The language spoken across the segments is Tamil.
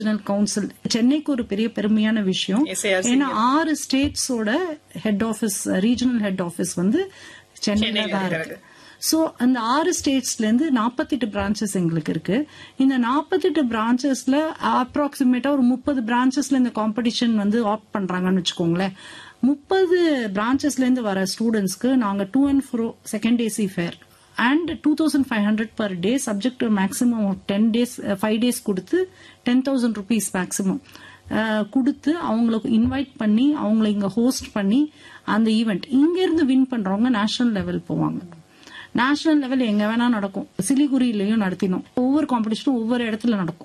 கவுன்சில் சென்னைக்கு ஒரு பெரிய பெருமையான விஷயம் SARC. ஏன்னா ஆறு ஸ்டேட்ஸோட head office regional head office வந்து சென்னையில சென்னையில தான் இருக்கிறது. இருக்கு சோ அந்த ஆறு ஸ்டேட்ஸ்ல இருந்து 48 பிரான்ச்சஸ் எங்களுக்கு இருக்கு இந்த 48 பிரான்ச்சஸ்ல அப்ராக்சிமேட்டா ஒரு முப்பது பிரான்ச்சஸ்ல இந்த காம்படிஷன் வந்து ஆப்ட் பண்றாங்கன்னு வச்சுக்கோங்களேன் முப்பது பிரான்ச்சஸ்ல இருந்து வர ஸ்டூடெண்ட்ஸ்க்கு நாங்க two and four second AC fare and two thousand five hundred per day subject maximum ten days five days கொடுத்து டென் தௌசண்ட் ருபீஸ் மேக்ஸிமம் கொடுத்து அவங்களுக்கு இன்வைட் பண்ணி அவங்கள இங்க ஹோஸ்ட் பண்ணி அந்த ஈவெண்ட் இங்க இருந்து வின் பண்றவங்க நேஷனல் லெவல் போவாங்க நேஷனல் லெவல் எங்க வேணா நடக்கும் சிலிகுரியிலயும் நடத்தினோம் ஒவ்வொரு காம்படிஷனும் ஒவ்வொரு இடத்துல நடக்கும்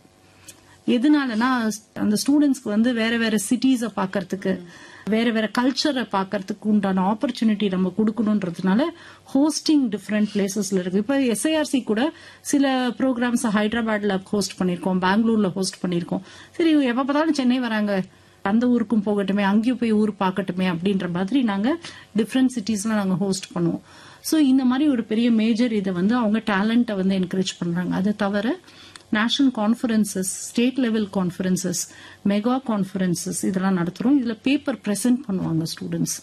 எதனாலனா அந்த ஸ்டூடெண்ட்ஸ்க்கு வந்து வேற வேற சிட்டிஸ பாக்கறதுக்கு வேற வேற கல்ச்சரை பாக்கறதுக்கு உண்டான ஆப்பர்ச்சுனிட்டி நம்ம கொடுக்கணுன்றதுனால ஹோஸ்டிங் டிஃப்ரெண்ட் பிளேசஸ்ல இருக்கு இப்ப எஸ்ஐஆர்சி கூட சில ப்ரோக்ராம்ஸ் ஹைதராபாத்ல ஹோஸ்ட் பண்ணிருக்கோம் பெங்களூர்ல ஹோஸ்ட் பண்ணிருக்கோம் சரி எப்ப பார்த்தாலும் சென்னை வராங்க அந்த ஊருக்கும் போகட்டுமே அங்கேயும் போய் ஊர் பார்க்கட்டுமே அப்படின்ற மாதிரி நாங்க டிஃப்ரெண்ட் சிட்டிஸ்ல நாங்க ஹோஸ்ட் பண்ணுவோம் சோ இந்த மாதிரி ஒரு பெரிய மேஜர் இதை வந்து அவங்க டேலண்ட்டை வந்து என்கரேஜ் பண்றாங்க அது தவிர national conferences state level conferences mega conferences இதெல்லாம் நடத்துறோம் இதுல பேப்பர் பிரசன்ட் பண்ணுவாங்க ஸ்டூடெண்ட்ஸ்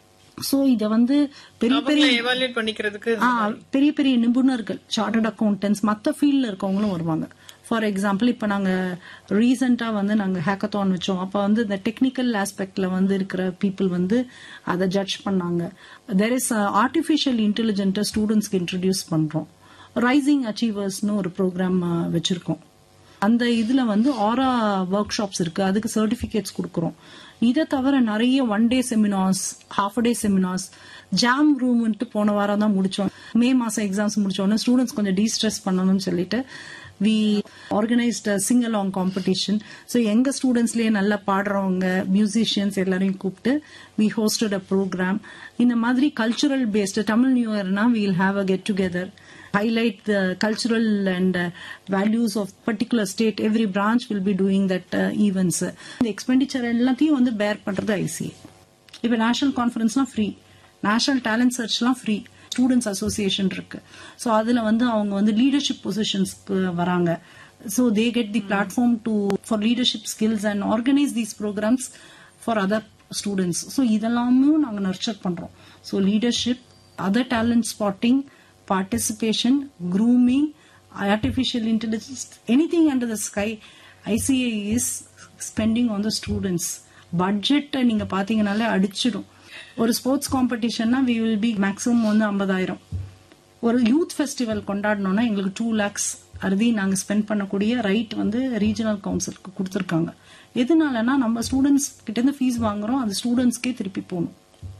சோ இத வந்து பெரிய பெரிய அவங்கள எவாலுவேட் பண்ணிக்கிறதுக்கு ஆ, பெரிய பெரிய நிபுணர்கள் சார்ட்டர்ட் அக்கௌண்டன்ஸ் மத்த ஃபீல்ட்ல இருக்கவங்களும் வருவாங்க ஃபார் எக்ஸாம்பிள் இப்ப நாங்க ரீசெண்டா வந்து நாங்க ஹேக்கத்தான் வச்சோம் அப்ப வந்து இந்த டெக்னிக்கல் ஆஸ்பெக்ட்ல வந்து இருக்கிற பீப்புள் வந்து அதை ஜட்ஜ் பண்ணாங்க தெர் இஸ் ஆர்டிபிஷியல் இன்டெலிஜென்ட்டை ஸ்டூடெண்ட்ஸ்க்கு இன்ட்ரடியூஸ் பண்றோம் ரைசிங் அச்சீவர்ஸ்னு ஒரு ப்ரோக்ராம் வச்சிருக்கோம் அந்த இதுல வந்து ஆரா ஒர்க் ஷாப்ஸ் இருக்கு அதுக்கு சர்டிபிகேட்ஸ் கொடுக்கறோம் இதை தவிர நிறைய one day seminars half day seminars jam ரூம்ன்ட்டு போன வாரம் தான் முடிச்சோம் மே மாசம் எக்ஸாம்ஸ் முடிச்சோன்னா ஸ்டூடெண்ட்ஸ் கொஞ்சம் டீஸ்ட்ரெஸ் பண்ணணும்னு சொல்லிட்டு we organised sing along competition so எங்க ஸ்டூடெண்ட்ஸ்லயே நல்லா பாடுறவங்க மியூசிஷியன்ஸ் எல்லாரையும் கூப்பிட்டு வி ஹோஸ்டட் அ ப்ரோக்ராம் இந்த மாதிரி கல்ச்சுரல் பேஸ்டு தமிழ் நியூ இயர்னா we'll have a get together highlight the cultural and uh, values of particular state every branch will be doing that uh, events இந்த எக்ஸ்பெண்டிச்சர் எல்லாத்தையும் வந்து பேர் பண்றது ஐசிஏ இப்ப நேஷனல் கான்ஃபரன்ஸ்லாம் ஃப்ரீ நேஷனல் டேலண்ட் சர்ச்லாம் ஃப்ரீ ஸ்டூடெண்ட்ஸ் அசோசியேஷன் இருக்கு ஸோ அதுல வந்து அவங்க வந்து லீடர்ஷிப் பொசிஷன்ஸ்க்கு வராங்க so they get the platform to for leadership skills and organise these programs for other students so இதெல்லாமும் நாங்கள் நர்ச்சர் பண்றோம் so leadership other talent spotting participation, grooming, artificial intelligence, anything under the sky, ICA is spending on the students. Budget நீங்க பாத்தீங்கனாலே அடிச்சிடும் ஒரு ஸ்போர்ட்ஸ் காம்படிஷன்னா வி வில் பி மேக்ஸிமம் வந்து ஐம்பதாயிரம் ஒரு யூத் ஃபெஸ்டிவல் கொண்டாடணும்னா எங்களுக்கு டூ லேக்ஸ் அறுதி நாங்க ஸ்பெண்ட் பண்ணக்கூடிய ரைட் வந்து ரீஜனல் கவுன்சிலுக்கு கொடுத்துருக்காங்க எதனாலனா நம்ம ஸ்டூடெண்ட்ஸ் கிட்ட இருந்து ஃபீஸ் வாங்குறோம் அது ஸ்டூடெண்ட்ஸ்க்கே திருப்பி போகணும்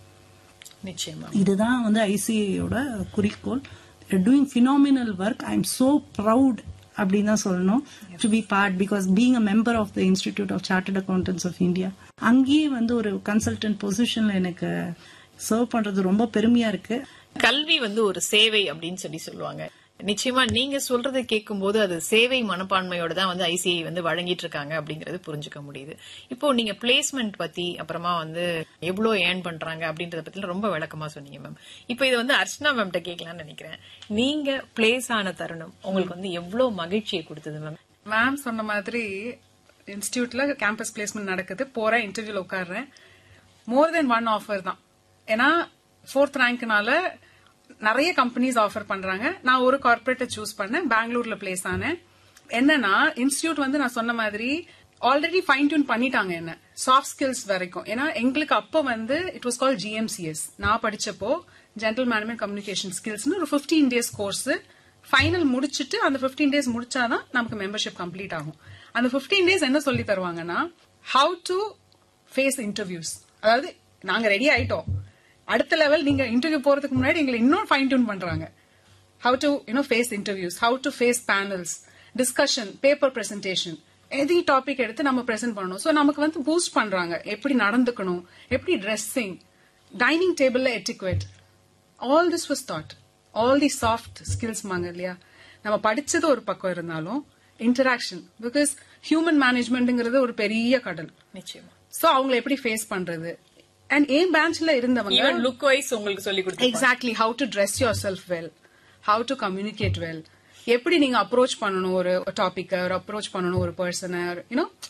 நிச்சயமா இதுதான் வந்து ஐசிஐயோட குறிக்கோள் doing phenomenal work I am so proud அப்படின்னு தான் சொல்லணும் to be part because being a member of the Institute of Chartered Accountants of India அங்கேயே வந்து ஒரு கன்சல்டன்ட் பொசிஷன்ல எனக்கு சர்வ் பண்றது ரொம்ப பெருமையா இருக்கு கல்வி வந்து ஒரு சேவை அப்படின்னு சொல்லி சொல்லுவாங்க நிச்சயமா நீங்க சொல்றதை கேட்கும்போது அது சேவை மனப்பான்மையோட தான் வந்து ஐசிஐ வந்து வழங்கிட்டு இருக்காங்க அப்படிங்கறது புரிஞ்சுக்க முடியுது இப்போ நீங்க பிளேஸ்மெண்ட் பத்தி அப்புறமா வந்து எவ்வளவு ஏர்ன் பண்றாங்க அப்படின்றத பத்தி ரொம்ப விளக்கமா சொன்னீங்க மேம் இப்போ இதை வந்து அர்ச்சனா மேம்கிட்ட கேட்கலாம்னு நினைக்கிறேன் நீங்க பிளேஸ் ஆன தருணம் உங்களுக்கு வந்து எவ்வளவு மகிழ்ச்சியை கொடுத்தது மேம் மேம் சொன்ன மாதிரி இன்ஸ்டியூட்ல கேம்பஸ் பிளேஸ்மெண்ட் நடக்குது போறேன் இன்டர்வியூல உட்காடுறேன் மோர் தென் ஒன் ஆஃபர் தான் ஏன்னா ஃபோர்த் ரேங்க்னால நிறைய கம்பெனிஸ் ஆஃபர் பண்றாங்க நான் ஒரு கார்பரேட்டை சூஸ் பண்ணேன் பெங்களூர்ல பிளேஸ் ஆனேன் என்னன்னா இன்ஸ்டியூட் வந்து நான் சொன்ன மாதிரி ஆல்ரெடி ஃபைன் டியூன் பண்ணிட்டாங்க என்ன சாஃப்ட் ஸ்கில்ஸ் வரைக்கும் ஏன்னா எங்களுக்கு அப்போ வந்து இட் வாஸ் கால் ஜிஎம்சிஎஸ் நான் படிச்சப்போ ஜென்ரல் மேனேஜ்மெண்ட் கம்யூனிகேஷன் ஸ்கில்ஸ்னு ஒரு 15 டேஸ் கோர்ஸ் ஃபைனல் முடிச்சிட்டு அந்த 15 டேஸ் முடிச்சாதான் நமக்கு மெம்பர்ஷிப் கம்ப்ளீட் ஆகும் அந்த 15 டேஸ் என்ன சொல்லி தருவாங்கன்னா ஹவு டு ஃபேஸ் இன்டர்வியூஸ் அதாவது நாங்க ரெடி ஆயிட்டோம் அடுத்த லெவல் நீங்க இன்டர்வியூ போறதுக்கு முன்னாடி எங்களை இன்னும் ஃபைன் டியூன் பண்றாங்க how to you know face interviews how to face panels discussion paper presentation எதி டாபிக் எடுத்து நம்ம பிரசன்ட் பண்ணணும் ஸோ நமக்கு வந்து பூஸ்ட் பண்றாங்க எப்படி நடந்துக்கணும் எப்படி ட்ரெஸ்ஸிங் டைனிங் டேபிள்ல etiquette all this was that all the soft skills மாங்க இல்லையா நம்ம படிச்சது ஒரு பக்கம் இருந்தாலும் இன்டராக்ஷன் பிகாஸ் ஹியூமன் மேனேஜ்மெண்ட்ங்கிறது ஒரு பெரிய கடல் நிச்சயமா ஸோ அவங்களை எப்படி ஃபேஸ் பண்றது அண்ட் ஏன் பேஞ்ச்ல இருந்தவங்க ஈவன் லுக் வைஸ் உங்களுக்கு சொல்லி கொடுத்து exactly how to dress yourself well how to communicate well எப்படி நீங்க அப்ரோச் பண்ணணும் ஒரு டாபிக் ஒரு அப்ரோச் பண்ணணும் ஒரு பர்சனை யூனோ